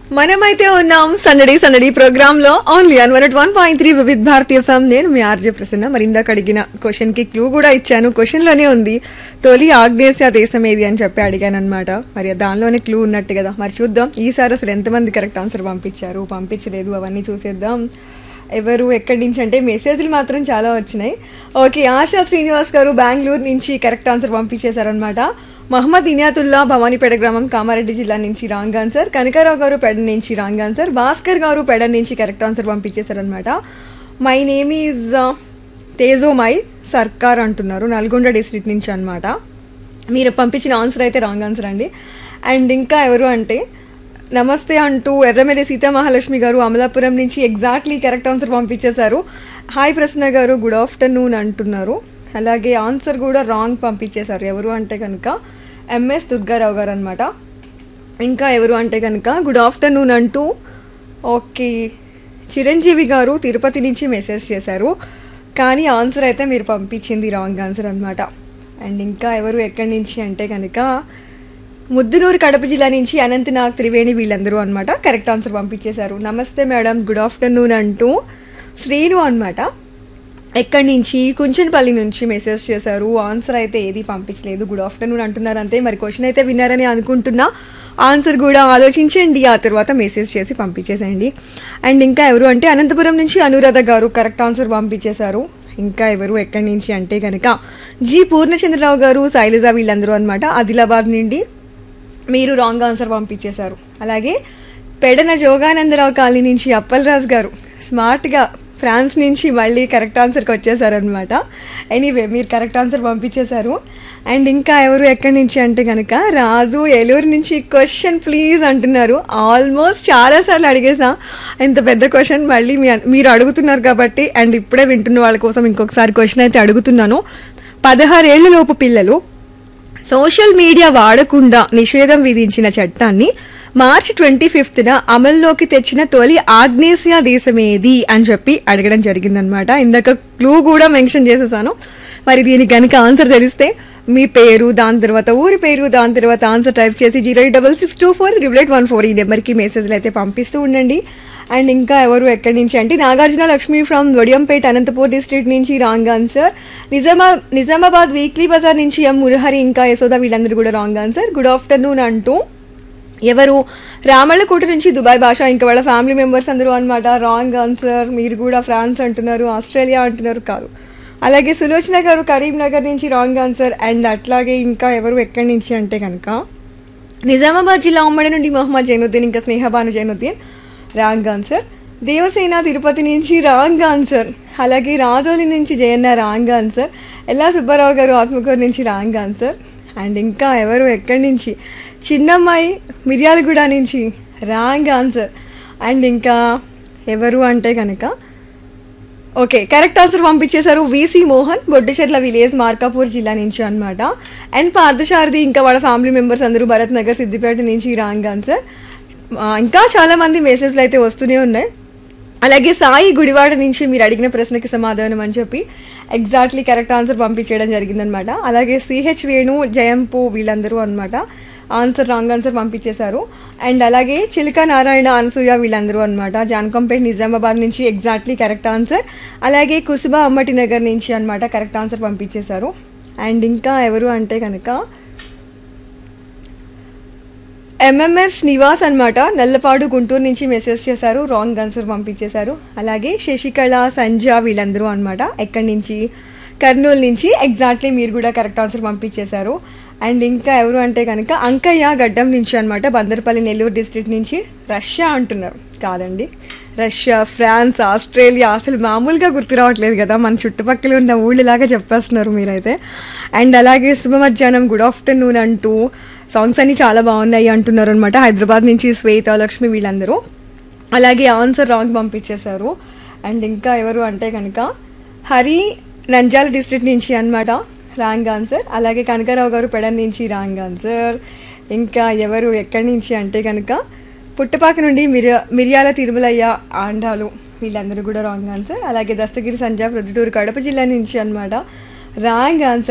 మనమైతే ఉన్నాం సందడి సందడి ప్రోగ్రామ్ లో only on one one point three Vividh Bharatiya FM నేను మీ ఆర్జే ప్రసన్న మరి ఇందాక అడిగిన క్వశ్చన్ కి క్లూ కూడా ఇచ్చాను క్వశ్చన్ లోనే ఉంది తొలి ఆగ్నేసియా దేశం ఏది అని చెప్పి అడిగాను అనమాట మరి దానిలోనే క్లూ ఉన్నట్టు కదా మరి చూద్దాం ఈసారి అసలు ఎంతమంది కరెక్ట్ ఆన్సర్ పంపించారు పంపించలేదు అవన్నీ చూసేద్దాం ఎవరు ఎక్కడి నుంచి అంటే మెసేజ్లు మాత్రం చాలా వచ్చినాయి ఓకే ఆశా శ్రీనివాస్ గారు బెంగళూరు నుంచి కరెక్ట్ ఆన్సర్ పంపించేశారనమాట మహమ్మద్ ఇనియాతుల్లా భవానీపేట గ్రామం కామారెడ్డి జిల్లా నుంచి రాంగ్ ఆన్సర్ కనకారావు గారు పెడ నుంచి రాంగ్ ఆన్సర్ భాస్కర్ గారు పెడ నుంచి కరెక్ట్ ఆన్సర్ పంపించేశారనమాట my name is Tejomai Sarkar అంటున్నారు నల్గొండ డిస్ట్రిక్ట్ నుంచి అనమాట మీరు పంపించిన ఆన్సర్ అయితే రాంగ్ ఆన్సర్ అండి అండ్ ఇంకా ఎవరు అంటే నమస్తే అంటూ ఎర్రమెల్లి సీతామహాలక్ష్మి గారు అమలాపురం నుంచి ఎగ్జాక్ట్లీ కరెక్ట్ ఆన్సర్ పంపించేశారు hi Prasanna garu good afternoon అంటున్నారు అలాగే ఆన్సర్ కూడా రాంగ్ పంపించేశారు ఎవరు అంటే కనుక ఎంఎస్ దుర్గారావు గారు అనమాట ఇంకా ఎవరు అంటే కనుక గుడ్ ఆఫ్టర్నూన్ అంటూ ఓకే చిరంజీవి గారు తిరుపతి నుంచి మెసేజ్ చేశారు కానీ ఆన్సర్ అయితే మీరు పంపించింది రాంగ్ ఆన్సర్ అనమాట అండ్ ఇంకా ఎవరు ఎక్కడి నుంచి అంటే కనుక ముద్దునూరు కడప జిల్లా నుంచి అనంతనాగ్ త్రివేణి వీళ్ళందరూ అనమాట కరెక్ట్ ఆన్సర్ పంపించేశారు నమస్తే మేడం గుడ్ ఆఫ్టర్నూన్ అంటూ శ్రీను అనమాట ఎక్కడి నుంచి కుంచన్పల్లి నుంచి మెసేజ్ చేశారు ఆన్సర్ అయితే ఏది పంపించలేదు గుడ్ ఆఫ్టర్నూన్ అంటున్నారు అంతే మరి క్వశ్చన్ అయితే విన్నారని అనుకుంటున్నా ఆన్సర్ కూడా ఆలోచించండి ఆ తర్వాత మెసేజ్ చేసి పంపించేసేయండి అండ్ ఇంకా ఎవరు అంటే అనంతపురం నుంచి అనురాధ గారు కరెక్ట్ ఆన్సర్ పంపించేశారు ఇంకా ఎవరు ఎక్కడి నుంచి అంటే కనుక జి పూర్ణచంద్రరావు గారు శైలజ వీళ్ళందరూ అనమాట ఆదిలాబాద్ నుండి మీరు రాంగ్ ఆన్సర్ పంపించేశారు అలాగే పెడన జోగానందరావు కాలనీ నుంచి అప్పలరాజు గారు స్మార్ట్గా ఫ్రాన్స్ నుంచి మళ్ళీ కరెక్ట్ ఆన్సర్కి వచ్చేసారనమాట ఎనీవే మీరు కరెక్ట్ ఆన్సర్ పంపించేశారు అండ్ ఇంకా ఎవరు ఎక్కడి నుంచి అంటే కనుక రాజు ఏలూరు నుంచి క్వశ్చన్ ప్లీజ్ అంటున్నారు ఆల్మోస్ట్ చాలాసార్లు అడిగేసా ఇంత పెద్ద క్వశ్చన్ మళ్ళీ మీ మీరు అడుగుతున్నారు కాబట్టి అండ్ ఇప్పుడే వింటున్న వాళ్ళ కోసం ఇంకొకసారి క్వశ్చన్ అయితే అడుగుతున్నాను పదహారేళ్ల లోపు పిల్లలు సోషల్ మీడియా వాడకుండా నిషేధం విధించిన చట్టాన్ని మార్చి ట్వంటీ ఫిఫ్త్న అమల్లోకి తెచ్చిన తొలి ఆగ్నేసియా దేశం ఏది అని చెప్పి అడగడం జరిగిందనమాట ఇందాక క్లూ కూడా మెన్షన్ చేసేసాను మరి దీనికి కనుక ఆన్సర్ తెలిస్తే మీ పేరు దాని తర్వాత ఊరి పేరు దాని తర్వాత ఆన్సర్ టైప్ చేసి zero eight double six two four triple one four ఈ నెంబర్కి మెసేజ్లు అయితే పంపిస్తూ ఉండండి అండ్ ఇంకా ఎవరు ఎక్కడి నుంచి అంటే నాగార్జున లక్ష్మి ఫ్రమ్ వడియంపేట్ అనంతపూర్ డిస్ట్రిక్ట్ నుంచి రాంగ్ ఆన్సర్ నిజామా నిజామాబాద్ వీక్లీ బజార్ నుంచి ఎం మురహరి ఇంకా యశోద వీళ్ళందరూ కూడా రాంగ్ ఆన్సర్ గుడ్ ఆఫ్టర్నూన్ అంటూ ఎవరు రామళ్ళకోట నుంచి దుబాయ్ భాష ఇంకా వాళ్ళ ఫ్యామిలీ మెంబర్స్ అందరూ అనమాట రాంగ్ ఆన్సర్ మీరు కూడా ఫ్రాన్స్ అంటున్నారు ఆస్ట్రేలియా అంటున్నారు కాదు అలాగే సులోచన గారు కరీంనగర్ నుంచి రాంగ్ ఆన్సర్ అండ్ అట్లాగే ఇంకా ఎవరు ఎక్కడి నుంచి అంటే కనుక నిజామాబాద్ జిల్లా ఉమ్మడి నుండి మొహమ్మద్ జైనుద్దీన్ ఇంకా స్నేహబాను జైనుద్దీన్ రాంగ్ ఆన్సర్ దేవసేన తిరుపతి నుంచి రాంగ్ ఆన్సర్ అలాగే రాజోలి నుంచి జయన్న రాంగ్ ఆన్సర్ ఎల్లా సుబ్బారావు గారు ఆత్మకూరు నుంచి రాంగ్ ఆన్సర్ అండ్ ఇంకా ఎవరు ఎక్కడి నుంచి చిన్నమ్మాయి మిర్యాలగూడ నుంచి రాంగ్ ఆన్సర్ అండ్ ఇంకా ఎవరు అంటే కనుక ఓకే కరెక్ట్ ఆన్సర్ పంపించేశారు వీసీ మోహన్ బొడ్డుచెట్ల విలేజ్ మార్కాపూర్ జిల్లా నుంచి అనమాట అండ్ పార్థసారథి ఇంకా వాళ్ళ ఫ్యామిలీ మెంబర్స్ అందరూ భరత్ నగర్ సిద్దిపేట నుంచి రాంగ్ ఆన్సర్ ఇంకా చాలా మంది మెసేజ్లు అయితే వస్తూనే ఉన్నాయి అలాగే సాయి గుడివాడ నుంచి మీరు అడిగిన ప్రశ్నకి సమాధానం అని చెప్పి ఎగ్జాక్ట్లీ కరెక్ట్ ఆన్సర్ పంపించేయడం జరిగిందనమాట అలాగే సిహెచ్ వేణు జయంపు వీళ్ళందరూ అనమాట ఆన్సర్ రాంగ్ ఆన్సర్ పంపించేశారు అండ్ అలాగే చిలుక నారాయణ అనసూయ వీళ్ళందరూ అనమాట జాన్కంపేట్ నిజామాబాద్ నుంచి ఎగ్జాక్ట్లీ కరెక్ట్ ఆన్సర్ అలాగే కుసుబా అమ్మటి నగర్ నుంచి అనమాట కరెక్ట్ ఆన్సర్ పంపించేశారు అండ్ ఇంకా ఎవరు అంటే కనుక ఎంఎంఎస్ నివాస్ అనమాట నల్లపాడు గుంటూరు నుంచి మెసేజ్ చేశారు రాంగ్ ఆన్సర్ పంపించేశారు అలాగే శశికళ సంజ వీళ్ళందరూ అనమాట ఎక్కడి నుంచి కర్నూలు నుంచి ఎగ్జాక్ట్లీ మీరు కూడా కరెక్ట్ ఆన్సర్ పంపించేశారు అండ్ ఇంకా ఎవరు అంటే కనుక అంకయ్య గడ్డం నుంచి అనమాట బందర్పల్లి నెల్లూరు డిస్ట్రిక్ట్ నుంచి రష్యా అంటున్నారు కాదండి రష్యా ఫ్రాన్స్ ఆస్ట్రేలియా అసలు మామూలుగా గుర్తు రావట్లేదు కదా మన చుట్టుపక్కల ఉన్న ఊళ్ళలాగా చెప్పేస్తున్నారు మీరైతే అండ్ అలాగే శుభ మధ్యాహ్నం గుడ్ ఆఫ్టర్నూన్ అంటూ సాంగ్స్ అన్ని చాలా బాగున్నాయి అంటున్నారు అనమాట హైదరాబాద్ నుంచి శ్వేత లక్ష్మి వీళ్ళందరూ అలాగే ఆన్సర్ రాంగ్ పంపించేశారు అండ్ ఇంకా ఎవరు అంటే కనుక హరి నంజాల డిస్ట్రిక్ట్ నుంచి అనమాట రాంగ్ ఆన్సర్ అలాగే కనకారావు గారు పెడన్ నుంచి రాంగ్ ఆన్సర్ ఇంకా ఎవరు ఎక్కడి నుంచి అంటే కనుక పుట్టపాక నుండి మిర్యా మిర్యాల తిరుమలయ్య ఆండాలు వీళ్ళందరూ కూడా రాంగ్ ఆన్సర్ అలాగే దస్తగిరి సంజా ప్రొద్దుటూరు కడప జిల్లా నుంచి అనమాట రాంగ్ ఆన్సర్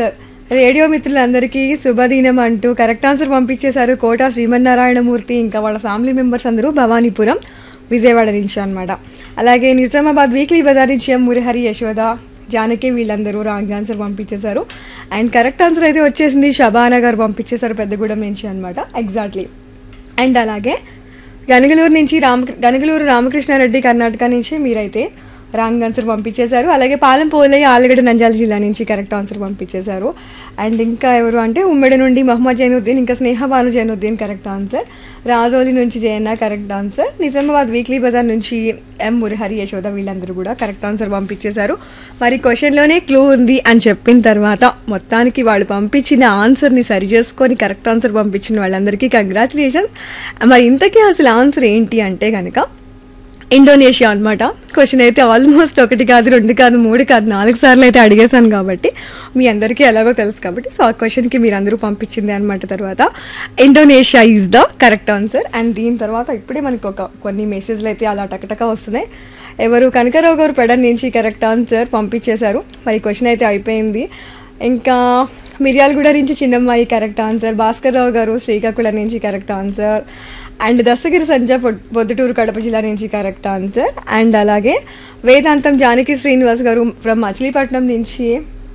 రేడియో మిత్రులందరికీ శుభదినం అంటూ కరెక్ట్ ఆన్సర్ పంపించేశారు కోట శ్రీమన్నారాయణమూర్తి ఇంకా వాళ్ళ ఫ్యామిలీ మెంబర్స్ అందరూ భవానీపురం విజయవాడ నుంచి అనమాట అలాగే నిజామాబాద్ వీక్లీ బజార్ నుంచి ఎం మురహరి యశోద జానకి వీళ్ళందరూ రాంగ్ ఆన్సర్ పంపించేశారు అండ్ కరెక్ట్ ఆన్సర్ అయితే వచ్చేసింది షబానా గారు పంపించేశారు పెద్దగూడెం నుంచి అనమాట ఎగ్జాక్ట్లీ అండ్ అలాగే గనగలూరు నుంచి రామ గనగలూరు రామకృష్ణారెడ్డి కర్ణాటక నుంచి మీరైతే రాంగ్ ఆన్సర్ పంపించేశారు అలాగే పాలెం పోలయ్య ఆలగడ్డ నంజాల జిల్లా నుంచి కరెక్ట్ ఆన్సర్ పంపించేశారు అండ్ ఇంకా ఎవరు అంటే ఉమ్మడి నుండి మహమ్మద్ జైనుద్దీన్ ఇంకా స్నేహబాను జైనుద్దీన్ కరెక్ట్ ఆన్సర్ రాజోలి నుంచి Jayanna correct answer Nizamabad weekly బజార్ నుంచి ఎం మురహరి యశోద వీళ్ళందరూ కూడా కరెక్ట్ ఆన్సర్ పంపించేశారు మరి క్వశ్చన్లోనే క్లూ ఉంది అని చెప్పిన తర్వాత మొత్తానికి వాళ్ళు పంపించిన ఆన్సర్ని సరి చేసుకొని కరెక్ట్ ఆన్సర్ పంపించిన వాళ్ళందరికీ కంగ్రాచులేషన్స్ మరి ఇంతకీ అసలు ఆన్సర్ ఏంటి అంటే కనుక ఇండోనేషియా అనమాట క్వశ్చన్ అయితే ఆల్మోస్ట్ ఒకటి కాదు రెండు కాదు మూడు కాదు నాలుగు సార్లు అయితే అడిగేశాను కాబట్టి మీ అందరికీ ఎలాగో తెలుసు కాబట్టి సో ఆ క్వశ్చన్కి మీరు అందరూ పంపించింది అనమాట తర్వాత Indonesia is the correct answer and దీని తర్వాత ఇప్పుడే మనకు ఒక కొన్ని మెసేజ్లు అయితే అలా టకటక వస్తున్నాయి ఎవరు కనకరావు గారు పెడ నుంచి కరెక్ట్ ఆన్సర్ పంపించేశారు మరి క్వశ్చన్ అయితే అయిపోయింది ఇంకా మిర్యాలగూడ నుంచి చిన్నమ్మాయి కరెక్ట్ ఆన్సర్ భాస్కర్ రావు గారు శ్రీకాకుళం నుంచి కరెక్ట్ ఆన్సర్ అండ్ దస్తగిరి సంజ పొద్దుటూరు కడప జిల్లా నుంచి కరెక్ట్ ఆన్సర్ అండ్ అలాగే వేదాంతం జానకి శ్రీనివాస్ గారు ఫ్రమ్ మచిలీపట్నం నుంచి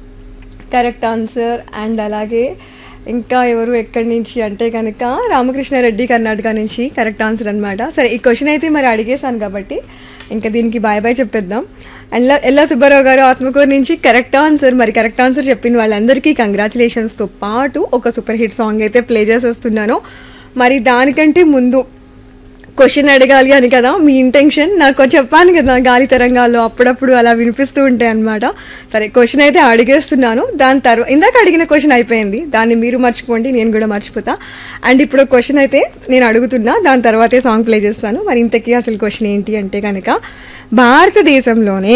కరెక్ట్ ఆన్సర్ అండ్ అలాగే ఇంకా ఎవరు ఎక్కడి నుంచి అంటే కనుక రామకృష్ణారెడ్డి కర్ణాటక నుంచి కరెక్ట్ ఆన్సర్ అనమాట సరే ఈ క్వశ్చన్ అయితే మరి అడిగేశాను కాబట్టి ఇంకా దీనికి బాయ్ బాయ్ చెప్పేద్దాం అండ్ ఎల్లా సుబ్బారావు గారు ఆత్మకూరు నుంచి కరెక్ట్ ఆన్సర్ మరి కరెక్ట్ ఆన్సర్ చెప్పిన వాళ్ళందరికీ కంగ్రాచులేషన్స్తో పాటు ఒక సూపర్ హిట్ సాంగ్ అయితే ప్లే చేసేస్తున్నాను మరి దానికంటే ముందు క్వశ్చన్ అడగాలి అని కదా మీ ఇంటెన్షన్ నాకు చెప్పాను కదా గాలి తరంగాల్లో అప్పుడప్పుడు అలా వినిపిస్తూ ఉంటాయి అనమాట సరే క్వశ్చన్ అయితే అడిగేస్తున్నాను దాని తర్వాత ఇందాక అడిగిన క్వశ్చన్ అయిపోయింది దాన్ని మీరు మర్చిపోండి నేను కూడా మర్చిపోతా అండ్ ఇప్పుడు క్వశ్చన్ అయితే నేను అడుగుతున్నా దాని తర్వాతే సాంగ్ ప్లే చేస్తాను మరి ఇంతకీ అసలు క్వశ్చన్ ఏంటి అంటే కనుక భారతదేశంలోనే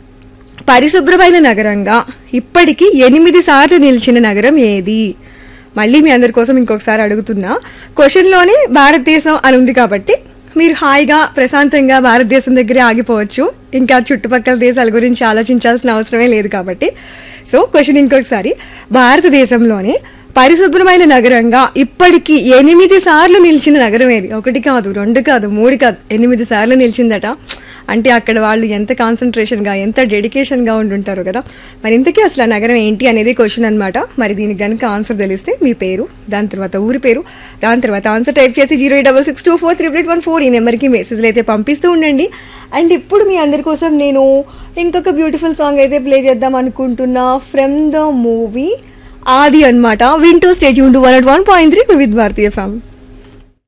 పరిశుభ్రమైన నగరంగా ఇప్పటికీ ఎనిమిది సార్లు నిలిచిన నగరం ఏది మళ్ళీ మీ అందరి కోసం ఇంకొకసారి అడుగుతున్నా క్వశ్చన్లోనే భారతదేశం అని ఉంది కాబట్టి మీరు హాయిగా ప్రశాంతంగా భారతదేశం దగ్గరే ఆగిపోవచ్చు ఇంకా చుట్టుపక్కల దేశాల గురించి ఆలోచించాల్సిన అవసరమే లేదు కాబట్టి సో క్వశ్చన్ ఇంకొకసారి భారతదేశంలోనే పరిశుభ్రమైన నగరంగా ఇప్పటికీ ఎనిమిది సార్లు నిలిచిన నగరం ఏది ఒకటి కాదు రెండు కాదు మూడు కాదు ఎనిమిది సార్లు నిలిచిందట అంటే అక్కడ వాళ్ళు ఎంత కాన్సన్ట్రేషన్గా ఎంత డెడికేషన్గా ఉండుంటారు కదా మరి ఇంతకీ అసలు ఆ నగరం ఏంటి అనేది క్వశ్చన్ అనమాట మరి దీనికి కనుక ఆన్సర్ తెలిస్తే మీ పేరు దాని తర్వాత ఊరి పేరు దాని తర్వాత ఆన్సర్ టైప్ చేసి zero eight double six two four triple eight one four ఈ నెంబర్కి మెసేజ్లు అయితే పంపిస్తూ ఉండండి అండ్ ఇప్పుడు మీ అందరి కోసం నేను ఇంకొక బ్యూటిఫుల్ సాంగ్ అయితే ప్లే చేద్దాం అనుకుంటున్నా ఫ్రమ్ ద మూవీ ఆది అనమాట వింటూ స్టేజ్ ఉంటూ one at one point three with Bharatiya ఫ్యామ్